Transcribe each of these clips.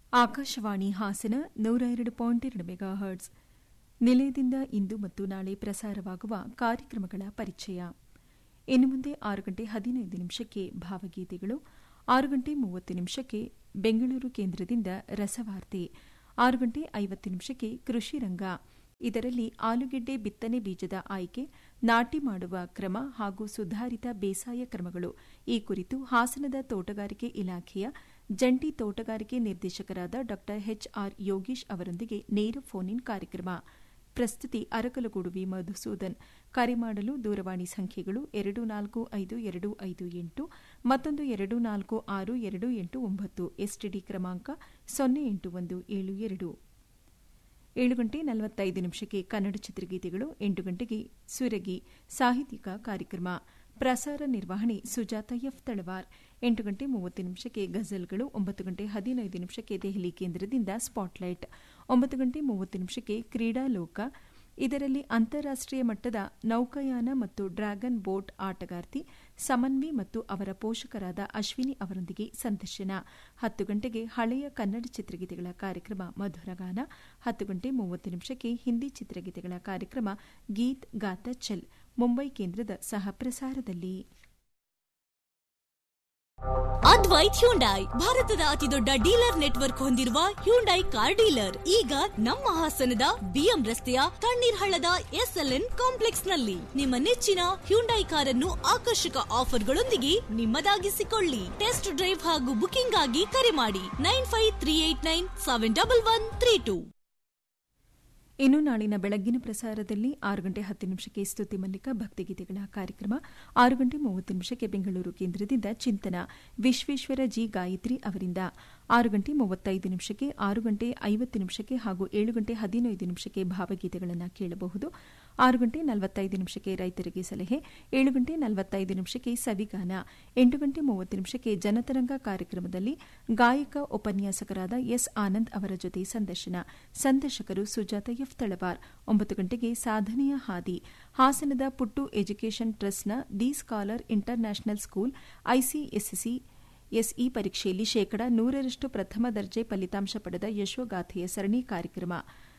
ಆಕಾಶವಾಣಿ ಹಾಸನ ನೂರ ಎರಡು ಪಾಯಿಂಟ್ ಎರಡು ಮೆಗಾ ಹರ್ಟ್ಸ್ ನಿಲಯದಿಂದ ಇಂದು ಮತ್ತು ನಾಳೆ ಪ್ರಸಾರವಾಗುವ ಕಾರ್ಯಕ್ರಮಗಳ ಪರಿಚಯ ಇನ್ನು ಮುಂದೆ ಆರು ಗಂಟೆ ಹದಿನೈದು ನಿಮಿಷಕ್ಕೆ ಭಾವಗೀತೆಗಳು ಆರು ಗಂಟೆ ಮೂವತ್ತು ನಿಮಿಷಕ್ಕೆ ಬೆಂಗಳೂರು ಕೇಂದ್ರದಿಂದ ರಸವಾರ್ತೆ ಆರು ಗಂಟೆ ಐವತ್ತು ನಿಮಿಷಕ್ಕೆ ಕೃಷಿ ರಂಗ ಇದರಲ್ಲಿ ಆಲೂಗೆಡ್ಡೆ ಬಿತ್ತನೆ ಬೀಜದ ಆಯ್ಕೆ ನಾಟಿ ಮಾಡುವ ಕ್ರಮ ಹಾಗೂ ಸುಧಾರಿತ ಬೇಸಾಯ ಕ್ರಮಗಳು ಈ ಕುರಿತು ಹಾಸನದ ತೋಟಗಾರಿಕೆ ಇಲಾಖೆಯ ಜಂಟಿ ತೋಟಗಾರಿಕೆ ನಿರ್ದೇಶಕರಾದ ಡಾ ಎಚ್ಆರ್ ಯೋಗೀಶ್ ಅವರೊಂದಿಗೆ ನೇರ ಫೋನ್ ಇನ್ ಕಾರ್ಯಕ್ರಮ ಪ್ರಸ್ತುತಿ ಅರಕಲಗೂಡು ವಿ ಮಧುಸೂದನ್ ಕರೆ ಮಾಡಲು ದೂರವಾಣಿ ಸಂಖ್ಯೆಗಳು ಎರಡು ನಾಲ್ಕು ಐದು ಎರಡು ಐದು ಎಂಟು ಮತ್ತೊಂದು ಎರಡು ನಾಲ್ಕು ಆರು ಎರಡು ಎಂಟು ಒಂಬತ್ತು ಎಸ್ಟಿಡಿ ಕ್ರಮಾಂಕ ಸೊನ್ನೆ ಎಂಟು ಒಂದು ಏಳು ಎರಡು ಏಳು ಗಂಟೆ ನಲವತ್ತೈದು ನಿಮಿಷಕ್ಕೆ ಕನ್ನಡ ಚಿತ್ರಗೀತೆಗಳು ಎಂಟು ಗಂಟೆಗೆ ಸುರಗಿ ಸಾಹಿತ್ಯಿಕ ಕಾರ್ಯಕ್ರಮ ಪ್ರಸಾರ ನಿರ್ವಹಣೆ ಸುಜಾತ ಎಫ್ ತಳವಾರ್ ಎಂಟು ಗಂಟೆ ಮೂವತ್ತು ನಿಮಿಷಕ್ಕೆ ಗಜಲ್ಗಳು ಒಂಬತ್ತು ಗಂಟೆ ಹದಿನೈದು ನಿಮಿಷಕ್ಕೆ ದೆಹಲಿ ಕೇಂದ್ರದಿಂದ ಸ್ಪಾಟ್ಲೈಟ್ ಒಂಬತ್ತು ಗಂಟೆ ಮೂವತ್ತು ನಿಮಿಷಕ್ಕೆ ಕ್ರೀಡಾ ಲೋಕ ಇದರಲ್ಲಿ ಅಂತಾರಾಷ್ಟೀಯ ಮಟ್ಟದ ನೌಕಾಯಾನ ಮತ್ತು ಡ್ರ್ಯಾಗನ್ ಬೋಟ್ ಆಟಗಾರ್ತಿ ಸಮನ್ವಿ ಮತ್ತು ಅವರ ಪೋಷಕರಾದ ಅಶ್ವಿನಿ ಅವರೊಂದಿಗೆ ಸಂದರ್ಶನ ಹತ್ತು ಗಂಟೆಗೆ ಹಳೆಯ ಕನ್ನಡ ಚಿತ್ರಗೀತೆಗಳ ಕಾರ್ಯಕ್ರಮ ಮಧುರಗಾನ ಹತ್ತು ಗಂಟೆ ಮೂವತ್ತು ನಿಮಿಷಕ್ಕೆ ಹಿಂದಿ ಚಿತ್ರಗೀತೆಗಳ ಕಾರ್ಯಕ್ರಮ ಗೀತ್ ಗಾತ ಚಲ್ ಮುಂಬೈ ಕೇಂದ್ರದ ಸಹ ಪ್ರಸಾರದಲ್ಲಿ ಅದ್ವೈತ್ ಹ್ಯುಂಡೈ ಭಾರತದ ಅತಿದೊಡ್ಡ ಡೀಲರ್ ನೆಟ್ವರ್ಕ್ ಹೊಂದಿರುವ ಹ್ಯುಂಡೈ ಕಾರ್ ಡೀಲರ್ ಈಗ ನಮ್ಮ ಹಾಸನದ ಬಿಎಂ ರಸ್ತೆಯ ತಣ್ಣೀರ್ ಹಳ್ಳದ ಎಸ್ಎಲ್ಎನ್ ಕಾಂಪ್ಲೆಕ್ಸ್ ನಲ್ಲಿ ನಿಮ್ಮ ನೆಚ್ಚಿನ ಹ್ಯುಂಡೈ ಕಾರನ್ನು ಆಕರ್ಷಕ ಆಫರ್ಗಳೊಂದಿಗೆ ನಿಮ್ಮದಾಗಿಸಿಕೊಳ್ಳಿ ಟೆಸ್ಟ್ ಡ್ರೈವ್ ಹಾಗೂ ಬುಕಿಂಗ್ ಆಗಿ ಕರೆ ಮಾಡಿ nine five three eight nine seven double one three two ಇನ್ನು ನಾಳಿನ ಬೆಳಗ್ಗಿನ ಪ್ರಸಾರದಲ್ಲಿ ಆರು ಗಂಟೆ ಹತ್ತು ನಿಮಿಷಕ್ಕೆ ಸ್ತುತಿ ಮಲ್ಲಿಕ ಭಕ್ತಿಗೀತೆಗಳ ಕಾರ್ಯಕ್ರಮ ಆರು ಗಂಟೆ ಮೂವತ್ತು ನಿಮಿಷಕ್ಕೆ ಬೆಂಗಳೂರು ಕೇಂದ್ರದಿಂದ ಚಿಂತನ ವಿಶ್ವೇಶ್ವರ ಜಿ ಗಾಯತ್ರಿ ಅವರಿಂದ ಆರು ಗಂಟೆ ಮೂವತ್ತೈದು ನಿಮಿಷಕ್ಕೆ ಆರು ಗಂಟೆ ಐವತ್ತು ನಿಮಿಷಕ್ಕೆ ಹಾಗೂ ಏಳು ಗಂಟೆ ಹದಿನೈದು ನಿಮಿಷಕ್ಕೆ ಭಾವಗೀತೆಗಳನ್ನು ಕೇಳಬಹುದು ಆರು ಗಂಟೆ ನಲವತ್ತೈದು ನಿಮಿಷಕ್ಕೆ ರೈತರಿಗೆ ಸಲಹೆ ಏಳು ಗಂಟೆ ನಲವತ್ತೈದು ನಿಮಿಷಕ್ಕೆ ಸವಿಗಾನ ಎಂಟು ಗಂಟೆ ಮೂವತ್ತು ನಿಮಿಷಕ್ಕೆ ಜನತರಂಗ ಕಾರ್ಯಕ್ರಮದಲ್ಲಿ ಗಾಯಕ ಉಪನ್ಯಾಸಕರಾದ ಎಸ್ ಆನಂದ್ ಅವರ ಜೊತೆ ಸಂದರ್ಶನ ಸಂದರ್ಶಕರು ಸುಜಾತ ಎಫ್ ತಳವಾರ್ ಒಂಬತ್ತು ಗಂಟೆಗೆ ಸಾಧನೆಯ ಹಾದಿ ಹಾಸನದ ಪುಟ್ಟು ಎಜುಕೇಷನ್ ಟ್ರಸ್ಟ್ನ the scholar international school ICSC SE ಪರೀಕ್ಷೆಯಲ್ಲಿ ಶೇಕಡ ನೂರರಷ್ಟು ಪ್ರಥಮ ದರ್ಜೆ ಫಲಿತಾಂಶ ಪಡೆದ ಯಶೋಗಾಥೆಯ ಸರಣಿ ಕಾರ್ಯಕ್ರಮ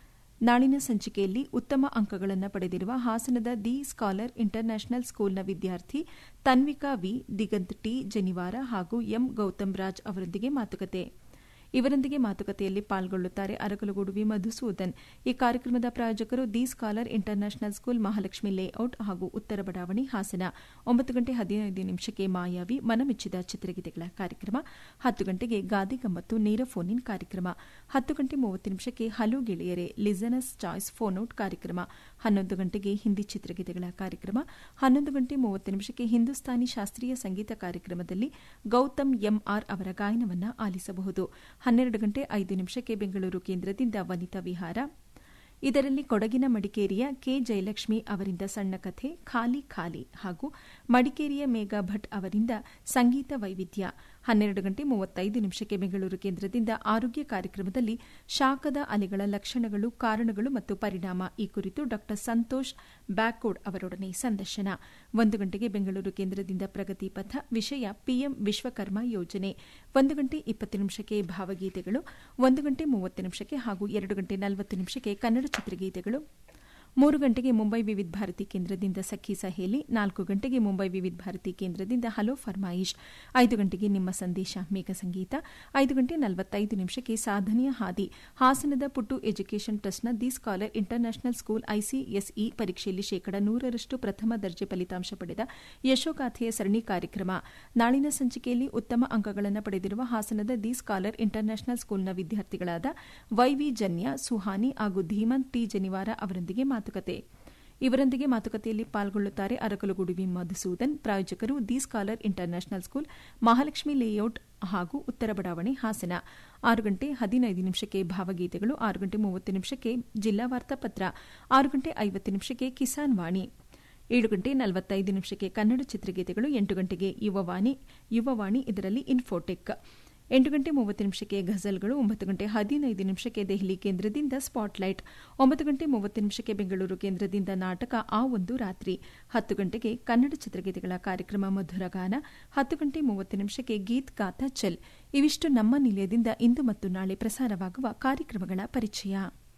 ನಾಳಿನ ಸಂಚಿಕೆಯಲ್ಲಿ ಉತ್ತಮ ಅಂಕಗಳನ್ನು ಪಡೆದಿರುವ ಹಾಸನದ ದಿ ಸ್ಕಾಲರ್ ಇಂಟರ್ ನ್ಯಾಷನಲ್ ಸ್ಕೂಲ್ನ ವಿದ್ಯಾರ್ಥಿ ತನ್ವಿಕಾ ವಿ ದಿಗಂತ್ ಟಿ ಜನಿವಾರ ಹಾಗೂ ಎಂ ಗೌತಮ್ ರಾಜ್ ಅವರೊಂದಿಗೆ ಮಾತುಕತೆ ಇವರೊಂದಿಗೆ ಮಾತುಕತೆಯಲ್ಲಿ ಪಾಲ್ಗೊಳ್ಳುತ್ತಾರೆ ಅರಕಲಗೂಡು ವಿ ಮಧುಸೂದನ್ ಈ ಕಾರ್ಯಕ್ರಮದ ಪ್ರಾಯೋಜಕರು the scholar international school Mahalakshmi layout ಹಾಗೂ ಉತ್ತರ ಬಡಾವಣೆ ಹಾಸನ ಒಂಬತ್ತು ಗಂಟೆ ಹದಿನೈದು ನಿಮಿಷಕ್ಕೆ ಮಾಯಾವಿ ಮನಮೆಚ್ಚಿದ ಚಿತ್ರಗೀತೆಗಳ ಕಾರ್ಯಕ್ರಮ ಹತ್ತು ಗಂಟೆಗೆ ಗಾದೆ ಗಮ್ಮತ್ತು ನೇರ ಫೋನ್ ಇನ್ ಕಾರ್ಯಕ್ರಮ ಹತ್ತು ಗಂಟೆ ಮೂವತ್ತು ನಿಮಿಷಕ್ಕೆ ಹಲೋ ಗೆಳೆಯರೆ ಲಿಸನರ್ಸ್ ಚಾಯ್ಸ್ ಫೋನ್ ಔಟ್ ಕಾರ್ಯಕ್ರಮ ಹನ್ನೊಂದು ಗಂಟೆಗೆ ಹಿಂದಿ ಚಿತ್ರಗೀತೆಗಳ ಕಾರ್ಯಕ್ರಮ ಹನ್ನೊಂದು ಗಂಟೆ ಮೂವತ್ತು ನಿಮಿಷಕ್ಕೆ ಹಿಂದೂಸ್ತಾನಿ ಶಾಸ್ತ್ರೀಯ ಸಂಗೀತ ಕಾರ್ಯಕ್ರಮದಲ್ಲಿ ಗೌತಮ್ ಎಂಆರ್ ಅವರ ಗಾಯನವನ್ನು ಆಲಿಸಬಹುದು ಹನ್ನೆರಡು ಗಂಟೆ ಐದು ನಿಮಿಷಕ್ಕೆ ಬೆಂಗಳೂರು ಕೇಂದ್ರದಿಂದ ವನಿತಾ ವಿಹಾರ ಇದರಲ್ಲಿ ಕೊಡಗಿನ ಮಡಿಕೇರಿಯ ಕೆ ಜಯಲಕ್ಷ್ಮಿ ಅವರಿಂದ ಸಣ್ಣ ಕಥೆ ಖಾಲಿ ಖಾಲಿ ಹಾಗೂ ಮಡಿಕೇರಿಯ ಮೇಘಾ ಭಟ್ ಅವರಿಂದ ಸಂಗೀತ ವೈವಿಧ್ಯ ಹನ್ನೆರಡು ಗಂಟೆ ಮೂವತ್ತೈದು ನಿಮಿಷಕ್ಕೆ ಬೆಂಗಳೂರು ಕೇಂದ್ರದಿಂದ ಆರೋಗ್ಯ ಕಾರ್ಯಕ್ರಮದಲ್ಲಿ ಶಾಖದ ಅಲೆಗಳ ಲಕ್ಷಣಗಳು ಕಾರಣಗಳು ಮತ್ತು ಪರಿಣಾಮ ಈ ಕುರಿತು ಡಾ ಸಂತೋಷ್ ಬ್ಯಾಕೋಡ್ ಅವರೊಡನೆ ಸಂದರ್ಶನ ಒಂದು ಗಂಟೆಗೆ ಬೆಂಗಳೂರು ಕೇಂದ್ರದಿಂದ ಪ್ರಗತಿ ಪಥ ವಿಷಯ ಪಿಎಂ ವಿಶ್ವಕರ್ಮ ಯೋಜನೆ ಒಂದು ಗಂಟೆ ಇಪ್ಪತ್ತು ನಿಮಿಷಕ್ಕೆ ಭಾವಗೀತೆಗಳು ಒಂದು ಗಂಟೆ ಮೂವತ್ತು ನಿಮಿಷಕ್ಕೆ ಹಾಗೂ ಎರಡು ಗಂಟೆ ನಲವತ್ತು ನಿಮಿಷಕ್ಕೆ ಕನ್ನಡ ಚಿತ್ರಗೀತೆಗಳು ಮೂರು ಗಂಟೆಗೆ ಮುಂಬೈ ವಿವಿಧ ಭಾರತಿ ಕೇಂದ್ರದಿಂದ ಸಖಿ ಸಹೇಲಿ ನಾಲ್ಕು ಗಂಟೆಗೆ ಮುಂಬೈ ವಿವಿಧ ಭಾರತಿ ಕೇಂದ್ರದಿಂದ ಹಲೋ ಫರ್ಮಾಯಿಶ್ ಐದು ಗಂಟೆಗೆ ನಿಮ್ಮ ಸಂದೇಶ ಮೇಘ ಸಂಗೀತ ಐದು ಗಂಟೆ ನಲವತ್ತೈದು ನಿಮಿಷಕ್ಕೆ ಸಾಧನೆಯ ಹಾದಿ ಹಾಸನದ ಪುಟ್ಟು ಎಜುಕೇಷನ್ ಟ್ರಸ್ಟ್ನ the scholar international school ICSE ಪರೀಕ್ಷೆಯಲ್ಲಿ ಶೇಕಡ ನೂರರಷ್ಟು ಪ್ರಥಮ ದರ್ಜೆ ಫಲಿತಾಂಶ ಪಡೆದ ಯಶೋಗಾಥೆಯ ಸರಣಿ ಕಾರ್ಯಕ್ರಮ ನಾಳಿನ ಸಂಚಿಕೆಯಲ್ಲಿ ಉತ್ತಮ ಅಂಕಗಳನ್ನು ಪಡೆದಿರುವ ಹಾಸನದ ದಿ ಸ್ಕಾಲರ್ ಇಂಟರ್ ನ್ಯಾಷನಲ್ ಸ್ಕೂಲ್ನ ವಿದ್ಯಾರ್ಥಿಗಳಾದ ವೈವಿ ಜನ್ಯ ಸುಹಾನಿ ಹಾಗೂ ಧೀಮಂತ್ ಟಿ ಜನಿವಾರ ಅವರೊಂದಿಗೆ ಮಾತುಕತೆ ಇವರೊಂದಿಗೆ ಮಾತುಕತೆಯಲ್ಲಿ ಪಾಲ್ಗೊಳ್ಳುತ್ತಾರೆ ಅರಕಲಗೂಡು ವಿ ಮಧುಸೂದನ್ ಪ್ರಾಯೋಜಕರು the scholar international school Mahalakshmi layout ಹಾಗೂ ಉತ್ತರ ಬಡಾವಣೆ ಹಾಸನ ಆರು ಗಂಟೆ ಹದಿನೈದು ನಿಮಿಷಕ್ಕೆ ಭಾವಗೀತೆಗಳು ಆರು ಗಂಟೆ ಮೂವತ್ತು ನಿಮಿಷಕ್ಕೆ ಜಿಲ್ಲಾ ವಾರ್ತಾಪತ್ರ ಆರು ಗಂಟೆ ಐವತ್ತು ನಿಮಿಷಕ್ಕೆ ಕಿಸಾನ್ ವಾಣಿ ಏಳು ಗಂಟೆ ನಲವತ್ತೈದು ನಿಮಿಷಕ್ಕೆ ಕನ್ನಡ ಚಿತ್ರಗೀತೆಗಳು ಎಂಟು ಗಂಟೆಗೆ ಯುವವಾಣಿ ಯುವವಾಣಿ ಇದರಲ್ಲಿ ಇನ್ಫೋಟೆಕ್ ಎಂಟು ಗಂಟೆ ಮೂವತ್ತು ನಿಮಿಷಕ್ಕೆ ಘಜಲ್ಗಳು ಒಂಬತ್ತು ಗಂಟೆ ಹದಿನೈದು ನಿಮಿಷಕ್ಕೆ ದೆಹಲಿ ಕೇಂದ್ರದಿಂದ ಸ್ಪಾಟ್ಲೈಟ್ ಒಂಬತ್ತು ಗಂಟೆ ಮೂವತ್ತು ನಿಮಿಷಕ್ಕೆ ಬೆಂಗಳೂರು ಕೇಂದ್ರದಿಂದ ನಾಟಕ ಆ ಒಂದು ರಾತ್ರಿ ಹತ್ತು ಗಂಟೆಗೆ ಕನ್ನಡ ಚಿತ್ರಗೀತೆಗಳ ಕಾರ್ಯಕ್ರಮ ಮಧುರಗಾನ ಹತ್ತು ಗಂಟೆ ಮೂವತ್ತು ನಿಮಿಷಕ್ಕೆ ಗೀತ್ ಗಾತಾ ಚಲ್ ಇವಿಷ್ಟು ನಮ್ಮ ನಿಲಯದಿಂದ ಇಂದು ಮತ್ತು ನಾಳೆ ಪ್ರಸಾರವಾಗುವ ಕಾರ್ಯಕ್ರಮಗಳ ಪರಿಚಯ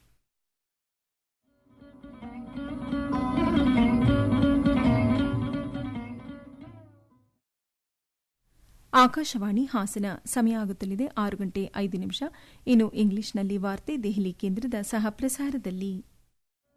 ಆಕಾಶವಾಣಿ ಹಾಸನ ಸಮಯ ಆಗುತ್ತಲಿದೆ ಆರು ಗಂಟೆ ಐದು ನಿಮಿಷ ಇನ್ನು ಇಂಗ್ಲಿಷ್ನಲ್ಲಿ ವಾರ್ತೆ ದೆಹಲಿ ಕೇಂದ್ರದ ಸಹ ಪ್ರಸಾರದಲ್ಲಿ